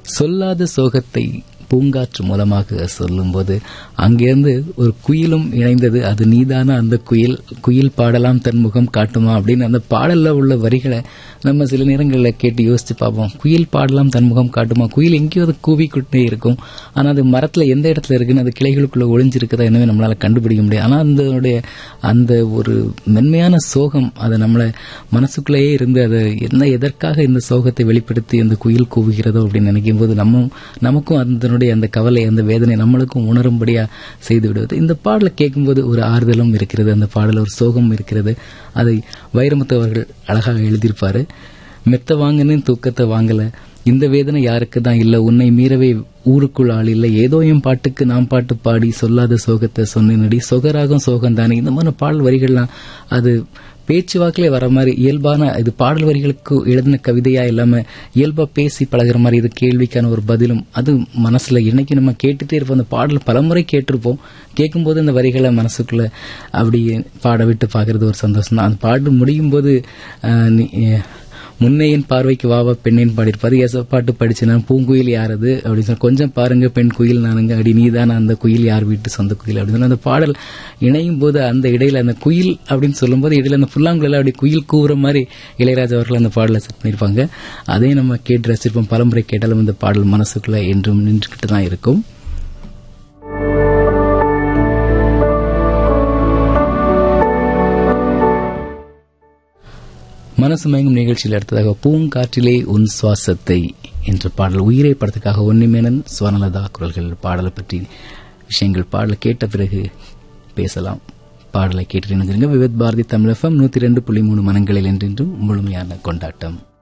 சொல்லாத சோகத்தை பூங்காற்று மூலமாக சொல்லும்போது அங்கிருந்து ஒரு குயிலும் இணைந்தது அது நீதான அந்த குயில் குயில் பாடலாம் தன் முகம் காட்டுமா அப்படின்னு அந்த பாடல்ல உள்ள வரிகளை நம்ம சில நேரங்களில் கேட்டு யோசிச்சு பார்ப்போம் குயில் பாடலாம் தன் முகம் காட்டுமா குயில் எங்கேயோ அது கூவிக்கிட்டே இருக்கும் ஆனா அது மரத்துல எந்த இடத்துல இருக்குன்னு அது கிளைகளுக்குள்ள ஒளிஞ்சிருக்குதா என்னவே நம்மளால கண்டுபிடிக்க முடியாது ஆனா அதனுடைய அந்த ஒரு மென்மையான சோகம் அதை நம்மளை மனசுக்குள்ளேயே இருந்து அதை என்ன எதற்காக இந்த சோகத்தை வெளிப்படுத்தி அந்த குயில் கூவுகிறதோ அப்படின்னு நினைக்கும் போது நம்ம நமக்கும் அதனுடைய அந்த கவலை அந்த வேதனை நம்மளுக்கும் உணரும்படியா செய்து விடுவது இந்த பாடலை கேட்கும்போது ஒரு ஆறுதலும் இருக்கிறது அந்த பாடல ஒரு சோகம் இருக்கிறது அதை வைரமுத்து அவர்கள் அழகாக எழுதியிருப்பாரு மெத்த வாங்கினேன் தூக்கத்தை வாங்கல இந்த வேதனை யாருக்கு தான் இல்ல உன்னை மீறவே ஊருக்குள் ஆள் இல்லை ஏதோ என் பாட்டுக்கு நாம் பாட்டு பாடி சொல்லாத சோகத்தை சொன்னேனடி சொகராகும் சோகம் தானே இந்த மாதிரி பாடல் வரிகள்லாம் அது பேச்சு வாக்கிலே வர மாதிரி இயல்பான இது பாடல் வரிகளுக்கு எழுதின கவிதையா இல்லாம இயல்பா பேசி பழகுற மாதிரி இது கேள்விக்கான ஒரு பதிலும் அது மனசுல இன்னைக்கு நம்ம கேட்டுட்டே இருப்போம் அந்த பாடல் பலமுறை கேட்டிருப்போம் கேட்கும்போது அந்த வரிகளை மனசுக்குள்ள அப்படி பாட விட்டு பாக்குறது ஒரு சந்தோஷம் தான் அந்த பாட்டு முடியும் போது ஆஹ், நீ- முன்னையின் பார்வைக்கு வாவா பெண்ணின் பாடியிருப்பாரு எச பாட்டு படிச்சு நான் பூங்குயில் யாரது அப்படின்னு சொன்ன கொஞ்சம் பாருங்க பெண் குயில் நானுங்க அடி நீதான் அந்த குயில் யார் வீட்டு சொந்த குயில் அப்படின்னு சொன்ன அந்த பாடல் இணையும் போது அந்த இடையில அந்த குயில் அப்படின்னு சொல்லும்போது இடையில அந்த புல்லாங்குழல அப்படி குயில் கூவுற மாதிரி இளையராஜா அவர்கள் அந்த பாடலை செட் பண்ணியிருப்பாங்க அதையும் நம்ம கேட்டு ரசிப்போம் பலமுறை கேட்டாலும் இந்த பாடல் மனசுக்குள்ள என்றும் நின்றுக்கிட்டு தான் இருக்கும் மனசு மயங்கும் நிகழ்ச்சியில் அடுத்ததாக பூங்காற்றிலே உன் சுவாசத்தை என்ற பாடல் உயிரை படத்துக்காக ஒன்னிமேனன் சுவனலதா குரல்கள் பாடலை பற்றி விஷயங்கள் பாடலை கேட்ட பிறகு பேசலாம் பாடலை கேட்டு இணைஞ்சிருங்க விவேத் பாரதி தமிழ் எஃப்எம் நூத்தி ரெண்டு புள்ளி மூணு மனங்களில் என்றென்றும் முழுமையான கொண்டாட்டம்